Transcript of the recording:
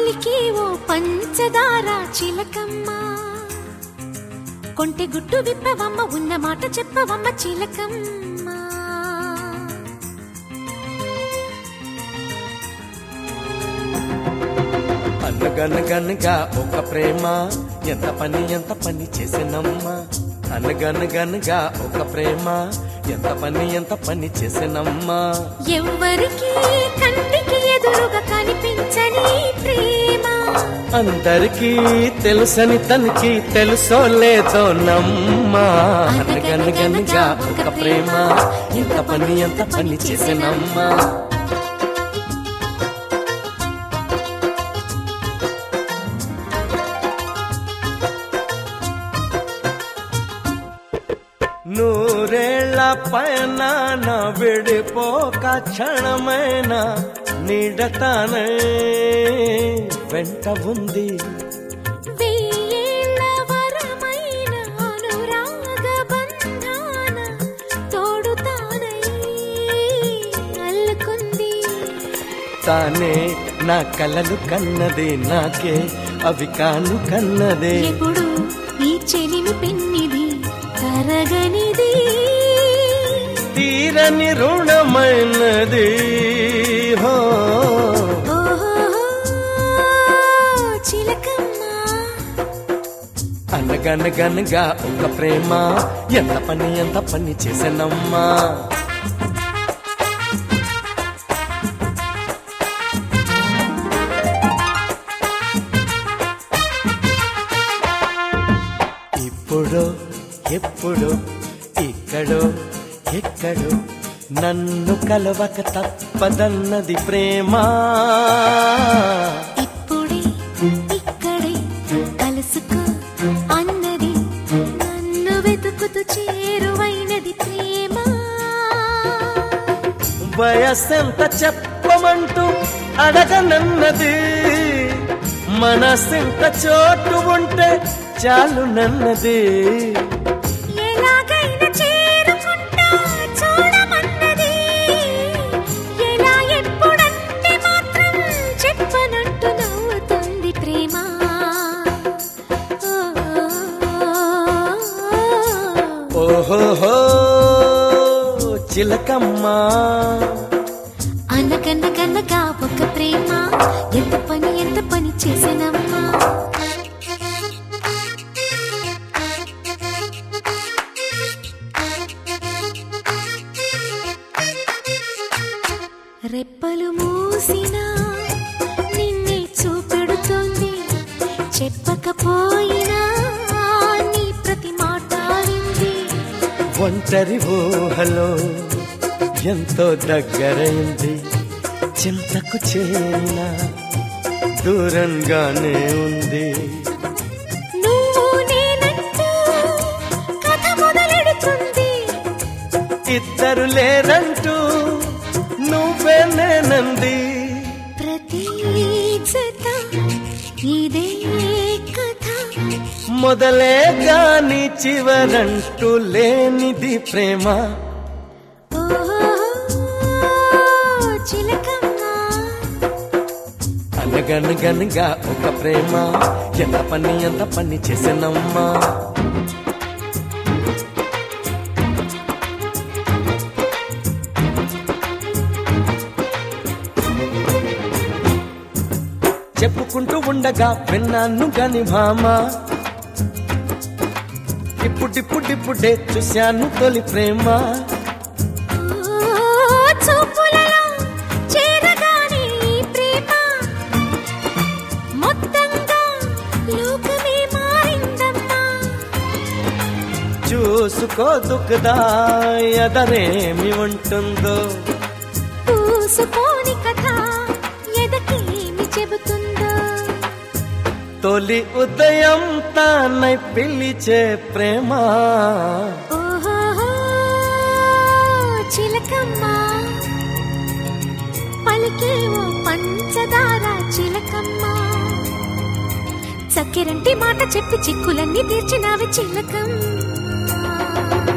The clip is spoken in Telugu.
పలికి ఓ పంచదార చిలకమ్మ కొంటె గుట్టు విప్పవమ్మ ఉన్న మాట చెప్పవమ్మ చిలకమ్మ అనగనగనగా ఒక ప్రేమ ఎంత పని ఎంత పని చేసినమ్మా అనగనగనగా ఒక ప్రేమ ఎంత పని ఎంత పని చేసినమ్మా ఎవ్వరికి కంటికి ఎదురుగా కనిపించని ప్రేమ అందరికీ తెలుసని తనకి తెలుసో లేదో నమ్మా అనగనగనగా ఒక ప్రేమ ఎంత పని ఎంత పని చేసినమ్మా నూరేళ్ల పైన నా విడిపోక క్షణమైన నీడతానే వెంట ఉంది వెయ్యేళ్ళ వరమైన అనురాగ బంధాన తోడుతానై అల్లుకుంది తానే నా కలలు కన్నదే నాకే అవి కాను కన్నదే ఎప్పుడు ఈ చెలిమి పెన్నిది తరగనిది తీరని రుణమైనది హో ఓహో చిలకమ్మ అనగనగనగా ఒక ప్రేమ ఎంత పని ఎంత పని చేసనమ్మా ఇప్పుడు ఎప్పుడు ఇక్కడో ఎక్కడో నన్ను కలవక తప్పదన్నది ప్రేమ ఇప్పుడే ఇక్కడే కలుసుకో అన్నది నన్ను వెతుకుతూ చేరువైనది ప్రేమ వయస్సెంత చెప్పమంటూ అడగనన్నది మనసెంత చోటు ఉంటే చాలు నన్నది ఎలాగైనా చేరుకుంటా చూడమన్నది ఎలా ఎప్పుడంటే మాత్రం చెప్పనంటూ నవ్వుతుంది ప్రేమ ఓ, ఓహోహో చిలకమ్మా అనగనగనగా ఒక ప్రేమ ఎంత పని ఎంత పని చేసినమ్మా రెప్పలు మూసినా నిన్నే చూపెడుతోంది చెప్పకపోయినా నీ ప్రతి మాట వింది ఒంటరి ఊహలో ఎంతో దగ్గరైంది చింతకు చేరిన దూరంగానే ఉంది నువ్వు నేనంటూ కథ మొదలెడుతుంది ఇద్దరు లేరంటూ నువ్వే నేనంది ప్రతి జత ఇదే కథ మొదలే గాని చివరంటూ లేనిది ప్రేమ ఓహో చిలకమ్మ అనగనగనగా ఒక ప్రేమ ఎంత పని ఎంత పని చేసినమ్మా చెప్పుకుంటూ ఉండగా విన్నాను గని భామ ఇప్పుడిప్పుడిప్పుడే చూశాను తొలి ప్రేమ ఓ చూపులలో చేరగానే ఈ ప్రేమ మొత్తంగా లోకమే మారిందమ్మా చూసుకో దుఃఖదా ఎదరేమి ఉంటుందో పూసుకోని కథ ఎదకేమి చెబుతుందో తొలి ఉదయం తానై పిలిచే ప్రేమ ఓహో చిలకమ్మ పలికే ఓ పంచదార చిలకమ్మ చక్కెరంటి మాట చెప్పి చిక్కులన్నీ తీర్చినావి చిలకమ్మ